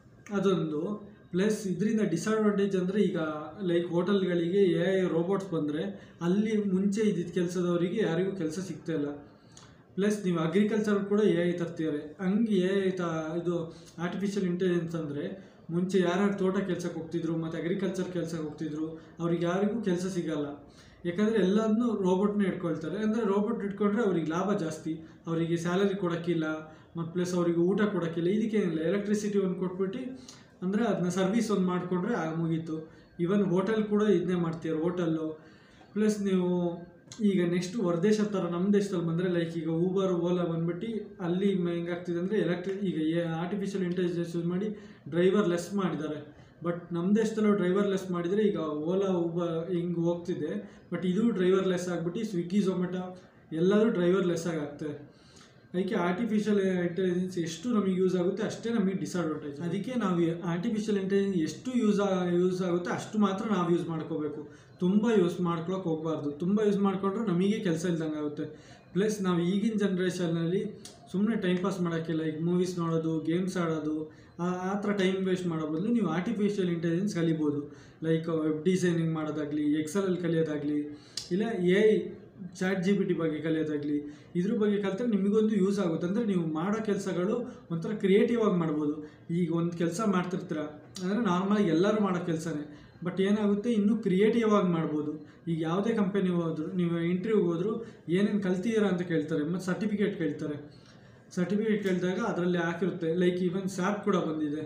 ಅದೊಂದು ಪ್ಲಸ್ ಇದರಿಂದ ಡಿಸಡ್ವಾಂಟೇಜ್ ಅಂದರೆ ಈಗ ಲೈಕ್ ಹೋಟೆಲ್ಗಳಿಗೆ ಎ ಐ ರೋಬೋಟ್ಸ್ ಬಂದರೆ ಅಲ್ಲಿ ಮುಂಚೆ ಇದ್ದಿದ್ದ ಕೆಲಸದವರಿಗೆ ಯಾರಿಗೂ ಕೆಲಸ ಸಿಗ್ತಾ ಇಲ್ಲ ಪ್ಲಸ್ ನೀವು ಅಗ್ರಿಕಲ್ಚರ್ ಕೂಡ ಎ ಐ ತರ್ತಿದ್ದಾರೆ ಹಂಗೆ ಎ ಐ ತ ಇದು ಆರ್ಟಿಫಿಷಿಯಲ್ ಇಂಟೆಲಿಜೆನ್ಸ್ ಅಂದರೆ ಮುಂಚೆ ಯಾರ್ಯಾರು ತೋಟ ಕೆಲಸಕ್ಕೆ ಹೋಗ್ತಿದ್ರು ಮತ್ತು ಅಗ್ರಿಕಲ್ಚರ್ ಕೆಲಸಕ್ಕೆ ಹೋಗ್ತಿದ್ರು ಅವ್ರಿಗೆ ಯಾರಿಗೂ ಕೆಲಸ ಸಿಗಲ್ಲ ಯಾಕಂದರೆ ಎಲ್ಲದನ್ನೂ ರೋಬೋಟ್ನೇ ಇಟ್ಕೊಳ್ತಾರೆ ಅಂದರೆ ರೋಬೋಟ್ ಇಟ್ಕೊಂಡ್ರೆ ಅವ್ರಿಗೆ ಲಾಭ ಜಾಸ್ತಿ ಅವರಿಗೆ ಸ್ಯಾಲರಿ ಕೊಡೋಕ್ಕಿಲ್ಲ ಮತ್ತು ಪ್ಲಸ್ ಅವರಿಗೆ ಊಟ ಕೊಡೋಕ್ಕಿಲ್ಲ ಇದಕ್ಕೇನಿಲ್ಲ ಎಲೆಕ್ಟ್ರಿಸಿಟಿ ಒಂದು ಕೊಟ್ಬಿಟ್ಟು ಅಂದರೆ ಅದನ್ನ ಸರ್ವಿಸ್ ಒಂದು ಮಾಡಿಕೊಂಡ್ರೆ ಮುಗೀತು ಈವನ್ ಹೋಟೆಲ್ ಕೂಡ ಇದನ್ನೇ ಮಾಡ್ತೀರ ಹೋಟೆಲ್ಲು ಪ್ಲಸ್ ನೀವು ಈಗ ನೆಕ್ಸ್ಟ್ ಹೊರದೇಶ ಥರ ನಮ್ಮ ದೇಶದಲ್ಲಿ ಬಂದರೆ ಲೈಕ್ ಈಗ ಊಬರ್ ಓಲಾ ಬಂದ್ಬಿಟ್ಟು ಅಲ್ಲಿ ಮ- ಹೆಂಗಾಗ್ತಿದೆ ಅಂದರೆ ಎಲೆಕ್ಟ್ರಿ ಈಗ ಆರ್ಟಿಫಿಷಿಯಲ್ ಇಂಟೆಲಿಜೆನ್ಸ್ ಯೂಸ್ ಮಾಡಿ ಡ್ರೈವರ್ ಲೆಸ್ ಮಾಡಿದ್ದಾರೆ ಬಟ್ ನಮ್ಮ ದೇಶದಲ್ಲೂ ಡ್ರೈವರ್ ಲೆಸ್ ಮಾಡಿದರೆ ಈಗ ಓಲಾ ಊಬರ್ ಹಿಂಗೆ ಹೋಗ್ತಿದೆ ಬಟ್ ಇದು ಡ್ರೈವರ್ ಲೆಸ್ ಆಗಿಬಿಟ್ಟು ಸ್ವಿಗ್ಗಿ ಝೊಮ್ಯಾಟೊ ಎಲ್ಲರೂ ಡ್ರೈವರ್ ಲೆಸ್ ಆಗಿ ಆಗ್ತದೆ ಅದಕ್ಕೆ ಆರ್ಟಿಫಿಷಿಯಲ್ ಇಂಟೆಲಿಜೆನ್ಸ್ ಎಷ್ಟು ನಮಗೆ ಯೂಸ್ ಆಗುತ್ತೆ ಅಷ್ಟೇ ನಮಗೆ ಡಿಸಡ್ವಾಂಟೇಜ್ ಅದಕ್ಕೆ ನಾವು ಆರ್ಟಿಫಿಷಿಯಲ್ ಇಂಟೆಲಿಜೆನ್ಸ್ ಎಷ್ಟು ಯೂಸ್ ಯೂಸ್ ಆಗುತ್ತೆ ಅಷ್ಟು ಮಾತ್ರ ನಾವು ಯೂಸ್ ಮಾಡ್ಕೋಬೇಕು ತುಂಬ ಯೂಸ್ ಮಾಡ್ಕೊಳಕ್ಕೆ ಹೋಗಬಾರ್ದು ತುಂಬ ಯೂಸ್ ಮಾಡಿಕೊಂಡ್ರೆ ನಮಗೆ ಕೆಲಸ ಇಲ್ದಂಗೆ ಆಗುತ್ತೆ ಪ್ಲಸ್ ನಾವು ಈಗಿನ ಜನ್ರೇಷನಲ್ಲಿ ಸುಮ್ಮನೆ ಟೈಮ್ ಪಾಸ್ ಮಾಡೋಕ್ಕೆ ಲೈಕ್ ಮೂವೀಸ್ ನೋಡೋದು ಗೇಮ್ಸ್ ಆಡೋದು ಆ ಆ ಥರ ಟೈಮ್ ವೇಸ್ಟ್ ಮಾಡೋ ಬದಲು ನೀವು ಆರ್ಟಿಫಿಷಿಯಲ್ ಇಂಟೆಲಿಜೆನ್ಸ್ ಕಲಿಬೋದು ಲೈಕ್ ವೆಬ್ ಡಿಸೈನಿಂಗ್ ಮಾಡೋದಾಗಲಿ ಎಕ್ಸಲಲ್ಲಿ ಕಲಿಯೋದಾಗಲಿ ಇಲ್ಲ A I chat G P T ಬಗ್ಗೆ ಕಲಿಯೋದಾಗಲಿ ಇದ್ರ ಬಗ್ಗೆ ಕಲಿತ್ರೆ ನಿಮಗೊಂದು ಯೂಸ್ ಆಗುತ್ತೆ ಅಂದರೆ ನೀವು ಮಾಡೋ ಕೆಲಸಗಳು ಒಂಥರ ಕ್ರಿಯೇಟಿವ್ ಆಗಿ ಮಾಡ್ಬೋದು ಈಗ ಒಂದು ಕೆಲಸ ಮಾಡ್ತಿರ್ತೀರ ಅಂದರೆ ನಾರ್ಮಲಾಗಿ ಎಲ್ಲರೂ ಮಾಡೋ ಕೆಲಸನೇ ಬಟ್ ಏನಾಗುತ್ತೆ ಇನ್ನೂ ಕ್ರಿಯೇಟಿವ್ ಆಗಿ ಮಾಡ್ಬೋದು ಈಗ ಯಾವುದೇ ಕಂಪನಿ ಹೋದ್ರು ನೀವು ಇಂಟರ್ವ್ಯೂಗೆ ಹೋದ್ರು ಏನೇನು ಕಲ್ತಿದ್ದೀರಾ ಅಂತ ಕೇಳ್ತಾರೆ ಮತ್ತು ಸರ್ಟಿಫಿಕೇಟ್ ಕೇಳ್ತಾರೆ ಸರ್ಟಿಫಿಕೇಟ್ ಕೇಳಿದಾಗ ಅದರಲ್ಲಿ ಹಾಕಿರುತ್ತೆ ಲೈಕ್ ಈವನ್ ಸ್ಯಾಪ್ ಕೂಡ ಬಂದಿದೆ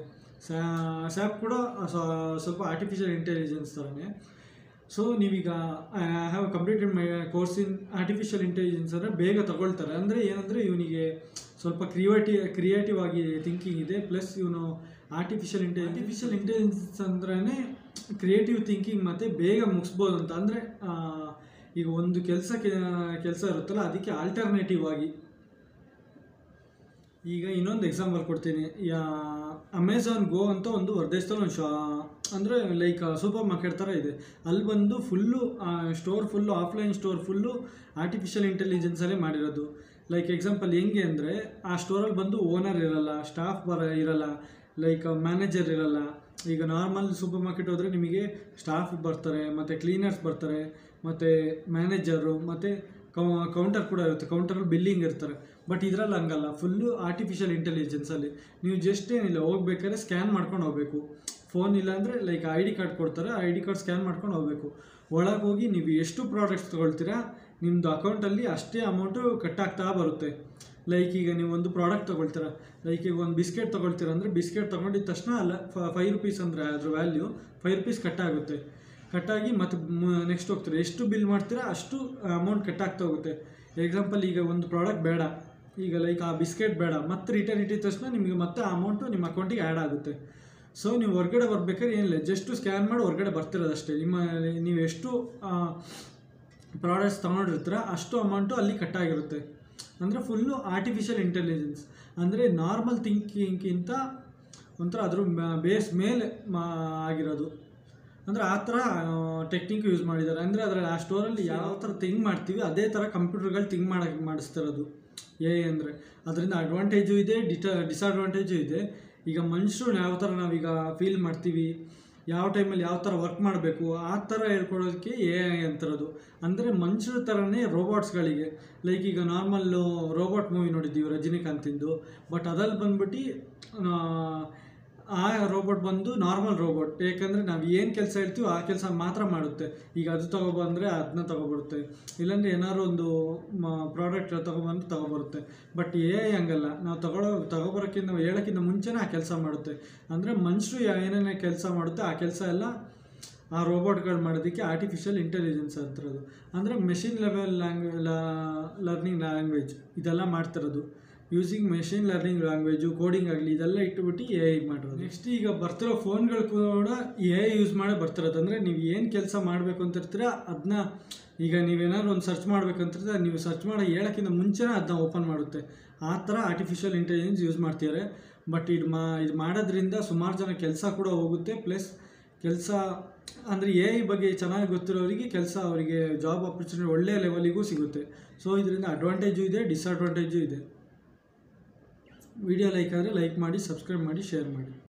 ಸ್ಯಾಪ್ ಕೂಡ ಸ್ವ- ಸ್ವಲ್ಪ ಆರ್ಟಿಫಿಷಿಯಲ್ ಇಂಟೆಲಿಜೆನ್ಸ್ ಥರನೇ ಸೊ ನೀವೀಗ I have completed my course in artificial intelligence ಅಂದರೆ ಬೇಗ ತಗೊಳ್ತಾರೆ ಅಂದರೆ ಏನಂದರೆ ಇವನಿಗೆ ಸ್ವಲ್ಪ ಕ್ರಿಯೇಟಿ ಕ್ರಿಯೇಟಿವ್ ಆಗಿ ಥಿಂಕಿಂಗ್ ಇದೆ ಪ್ಲಸ್ ಇವನು ಆರ್ಟಿಫಿಷಿಯಲ್ ಇಂಟೆ ಆರ್ಟಿಫಿಷಿಯಲ್ ಇಂಟೆಲಿಜೆನ್ಸ್ ಅಂದ್ರೇ ಕ್ರಿಯೇಟಿವ್ ಥಿಂಕಿಂಗ್ ಮತ್ತು ಬೇಗ ಮುಗಿಸ್ಬೋದು ಅಂತ ಅಂದರೆ ಈಗ ಒಂದು ಕೆಲಸ ಕೆಲಸ ಇರುತ್ತಲ್ಲ ಅದಕ್ಕೆ ಆಲ್ಟರ್ನೇಟಿವ್ ಆಗಿ ಈಗ ಇನ್ನೊಂದು ಎಕ್ಸಾಂಪಲ್ ಕೊಡ್ತೀನಿ ಯಾ ಅಮೆಝಾನ್ ಗೋ ಅಂತ ಒಂದು ಹೊರದೇಶದಲ್ಲಿ ಒಂದು ಶಾ ಅಂದರೆ ಲೈಕ್ ಸೂಪರ್ ಮಾರ್ಕೆಟ್ ಥರ ಇದೆ ಅಲ್ಲಿ ಬಂದು full store full offline store full artificial ಇಂಟೆಲಿಜೆನ್ಸಲ್ಲೇ ಮಾಡಿರೋದು ಲೈಕ್ ಎಕ್ಸಾಂಪಲ್ ಹೆಂಗೆ ಅಂದರೆ ಆ ಸ್ಟೋರಲ್ಲಿ ಬಂದು ಓನರ್ ಇರಲ್ಲ ಸ್ಟಾಫ್ ಬರ ಇರಲ್ಲ ಲೈಕ್ ಮ್ಯಾನೇಜರ್ ಇರಲ್ಲ ಈಗ ನಾರ್ಮಲ್ ಸೂಪರ್ ಮಾರ್ಕೆಟ್ ಹೋದರೆ ನಿಮಗೆ ಸ್ಟಾಫ್ ಬರ್ತಾರೆ ಮತ್ತು ಕ್ಲೀನರ್ಸ್ ಬರ್ತಾರೆ ಮತ್ತು ಮ್ಯಾನೇಜರು ಮತ್ತು ಕೌಂಟರ್ ಕೂಡ ಇರುತ್ತೆ ಕೌಂಟರಲ್ಲಿ ಬಿಲ್ಲಿಂಗ್ ಇರ್ತಾರೆ ಬಟ್ ಇದರಲ್ಲಿ ಹಂಗಲ್ಲ ಫುಲ್ಲು ಆರ್ಟಿಫಿಷಿಯಲ್ ಇಂಟೆಲಿಜೆನ್ಸಲ್ಲಿ ನೀವು ಜಸ್ಟ್ ಏನಿಲ್ಲ ಹೋಗ್ಬೇಕಾದ್ರೆ ಸ್ಕ್ಯಾನ್ ಮಾಡ್ಕೊಂಡು ಹೋಗಬೇಕು ಫೋನ್ ಇಲ್ಲ ಅಂದರೆ ಲೈಕ್ ಐ ಡಿ ಕಾರ್ಡ್ ಕೊಡ್ತಾರೆ ಐ ಡಿ ಕಾರ್ಡ್ ಸ್ಕ್ಯಾನ್ ಮಾಡ್ಕೊಂಡು ಹೋಗಬೇಕು ಒಳಗೆ ಹೋಗಿ ನೀವು ಎಷ್ಟು ಪ್ರಾಡಕ್ಟ್ಸ್ ತೊಗೊಳ್ತೀರಾ ನಿಮ್ಮದು ಅಕೌಂಟಲ್ಲಿ ಅಷ್ಟೇ ಅಮೌಂಟು ಕಟ್ಟಾಗ್ತಾ ಬರುತ್ತೆ ಲೈಕ್ ಈಗ ನೀವು ಒಂದು ಪ್ರಾಡಕ್ಟ್ ತೊಗೊಳ್ತೀರಾ ಲೈಕ್ ಈಗ ಒಂದು ಬಿಸ್ಕೆಟ್ ತೊಗೊಳ್ತೀರಾ ಅಂದರೆ ಬಿಸ್ಕೆಟ್ ತೊಗೊಂಡಿದ ತಕ್ಷಣ ಅಲ್ಲ ಫೈವ್ ರುಪೀಸ್ ಅಂದರೆ ಅದ್ರ ವ್ಯಾಲ್ಯೂ ಫೈವ್ ರುಪೀಸ್ ಕಟ್ಟಾಗುತ್ತೆ ಕಟ್ಟಾಗಿ ಮತ್ತು ನೆಕ್ಸ್ಟ್ ಹೋಗ್ತೀರಾ ಎಷ್ಟು ಬಿಲ್ ಮಾಡ್ತೀರಾ ಅಷ್ಟು ಅಮೌಂಟ್ ಕಟ್ಟಾಗ್ತಾ ಹೋಗುತ್ತೆ ಎಕ್ಸಾಂಪಲ್ ಈಗ ಒಂದು ಪ್ರಾಡಕ್ಟ್ ಬೇಡ ಈಗ ಲೈಕ್ ಆ ಬಿಸ್ಕೆಟ್ ಬೇಡ ಮತ್ತೆ ರಿಟರ್ನ್ ಇಟ್ಟಿದ ತಕ್ಷಣ ನಿಮಗೆ ಮತ್ತೆ ಆ ಅಮೌಂಟು ನಿಮ್ಮ ಅಕೌಂಟಿಗೆ ಆ್ಯಡ್ ಆಗುತ್ತೆ ಸೊ ನೀವು ಹೊರಗಡೆ ಬರ್ಬೇಕಾದ್ರೆ ಏನಿಲ್ಲ ಜಸ್ಟು ಸ್ಕ್ಯಾನ್ ಮಾಡಿ ಹೊರಗಡೆ ಬರ್ತಿರೋದಷ್ಟೇ ನಿಮ್ಮ ನೀವು ಎಷ್ಟು ಪ್ರಾಡಕ್ಟ್ಸ್ ತೊಗೊಂಡಿರ್ತೀರ ಅಷ್ಟು ಅಮೌಂಟು ಅಲ್ಲಿ ಕಟ್ಟಾಗಿರುತ್ತೆ ಅಂದರೆ ಫುಲ್ಲು ಆರ್ಟಿಫಿಷಿಯಲ್ ಇಂಟೆಲಿಜೆನ್ಸ್ ಅಂದರೆ ನಾರ್ಮಲ್ ಥಿಂಕಿಂಗ್ಗಿಂತ ಒಂಥರ ಅದ್ರ ಬೇಸ್ ಮೇಲೆ ಮಾ ಆಗಿರೋದು ಅಂದರೆ ಆ ಥರ ಟೆಕ್ನಿಕ್ ಯೂಸ್ ಮಾಡಿದ್ದಾರೆ ಅಂದರೆ ಅದರಲ್ಲಿ ಆ ಸ್ಟೋರಲ್ಲಿ ಯಾವ ಥರ ಥಿಂಕ್ ಮಾಡ್ತೀವಿ ಅದೇ ಥರ ಕಂಪ್ಯೂಟರ್ಗಳು ಥಿಂಕ್ ಮಾಡಕ್ಕೆ ಮಾಡಿಸ್ತಿರೋದು ಎ ಅಂದರೆ ಅದರಿಂದ ಅಡ್ವಾಂಟೇಜು ಇದೆ ಡಿಟ ಡಿಸಡ್ವಾಂಟೇಜು ಇದೆ ಈಗ ಮನುಷ್ಯರು ಯಾವ ಥರ ನಾವೀಗ ಫೀಲ್ ಮಾಡ್ತೀವಿ ಯಾವ ಟೈಮಲ್ಲಿ ಯಾವ ಥರ ವರ್ಕ್ ಮಾಡಬೇಕು ಆ ಥರ ಹೇಳ್ಕೊಡೋದಕ್ಕೆ ಎ ಐ ಅಂತಿರೋದು ಅಂದರೆ ಮನುಷ್ಯರ ಥರನೇ ರೋಬೋಟ್ಸ್ಗಳಿಗೆ ಲೈಕ್ ಈಗ ನಾರ್ಮಲ್ಲು ರೋಬೋಟ್ ಮೂವಿ ನೋಡಿದ್ದೀವಿ ರಜನಿಕಾಂತಿಂದು ಬಟ್ ಅದಲ್ಲಿ ಬಂದ್ಬಿಟ್ಟು ಆ ರೋಬೋಟ್ ಬಂದು ನಾರ್ಮಲ್ ರೋಬೋಟ್ ಏಕೆಂದರೆ ನಾವು ಏನು ಕೆಲಸ ಹೇಳ್ತೀವೋ ಆ ಕೆಲಸ ಮಾತ್ರ ಮಾಡುತ್ತೆ ಈಗ ಅದು ತಗೊಬಂದರೆ ಅದನ್ನ ತಗೊಬರುತ್ತೆ ಇಲ್ಲಾಂದರೆ ಏನಾದ್ರು ಒಂದು ಪ್ರಾಡಕ್ಟ್ ತಗೊಬಂದು ತಗೊಬರುತ್ತೆ ಬಟ್ ಎ ಐ ಹಂಗಲ್ಲ ನಾವು ತಗೊಳ್ಳೋ ತಗೊಬರೋಕ್ಕಿಂತ ಹೇಳೋಕ್ಕಿಂತ ಮುಂಚೆನೇ ಆ ಕೆಲಸ ಮಾಡುತ್ತೆ ಅಂದರೆ ಮನುಷ್ಯರು ಏನೇನೇ ಕೆಲಸ ಮಾಡುತ್ತೆ ಆ ಕೆಲಸ ಎಲ್ಲ ಆ ರೋಬೋಟ್ಗಳು ಮಾಡೋದಕ್ಕೆ ಆರ್ಟಿಫಿಷಿಯಲ್ ಇಂಟೆಲಿಜೆನ್ಸ್ ಅಂತಿರೋದು ಅಂದರೆ ಮೆಷಿನ್ ಲೆವೆಲ್ ಲ್ಯಾಂಗ್ವೇ ಲರ್ನಿಂಗ್ ಲ್ಯಾಂಗ್ವೇಜ್ ಇದೆಲ್ಲ ಮಾಡ್ತಿರೋದು using machine learning language coding ಆಗಲಿ ಇದೆಲ್ಲ ಇಟ್ಬಿಟ್ಟು ಎ ಐ ಮಾಡಿರೋದು ನೆಕ್ಸ್ಟ್ ಈಗ ಬರ್ತಿರೋ ಫೋನ್ಗಳು ಕೂಡ ಎ ಐ ಯೂಸ್ ಮಾಡೇ ಬರ್ತಿರೋದು ಅಂದರೆ ನೀವು ಏನು ಕೆಲಸ ಮಾಡಬೇಕು ಅಂತ ಇರ್ತೀರ ಅದನ್ನ ಈಗ ನೀವೇನಾದ್ರು ಒಂದು ಸರ್ಚ್ ಮಾಡ್ಬೇಕಂತಿದ್ರೆ ನೀವು ಸರ್ಚ್ ಮಾಡೋ ಹೇಳೋಕ್ಕಿಂತ ಮುಂಚೆನೇ ಅದನ್ನ ಓಪನ್ ಮಾಡುತ್ತೆ ಆ ಥರ ಆರ್ಟಿಫಿಷಿಯಲ್ ಇಂಟೆಲಿಜೆನ್ಸ್ ಯೂಸ್ ಮಾಡ್ತಿದ್ದಾರೆ ಬಟ್ ಇದು ಮಾ ಇದು ಮಾಡೋದ್ರಿಂದ ಸುಮಾರು ಜನ ಕೆಲಸ ಕೂಡ ಹೋಗುತ್ತೆ ಪ್ಲಸ್ ಕೆಲಸ ಅಂದರೆ ಎ ಐ ಬಗ್ಗೆ ಚೆನ್ನಾಗಿ ಗೊತ್ತಿರೋರಿಗೆ ಕೆಲಸ ಅವರಿಗೆ ಜಾಬ್ ಆಪರ್ಚುನಿಟಿ ಒಳ್ಳೆಯ ಲೆವೆಲಿಗೂ ಸಿಗುತ್ತೆ ಸೊ ಇದರಿಂದ ಅಡ್ವಾಂಟೇಜು ಇದೆ ಡಿಸ್ಅಡ್ವಾಂಟೇಜು ಇದೆ ವಿಡಿಯೋ ಲೈಕ್ ಆದರೆ ಲೈಕ್ ಮಾಡಿ ಸಬ್ಸ್ಕ್ರೈಬ್ ಮಾಡಿ ಶೇರ್ ಮಾಡಿ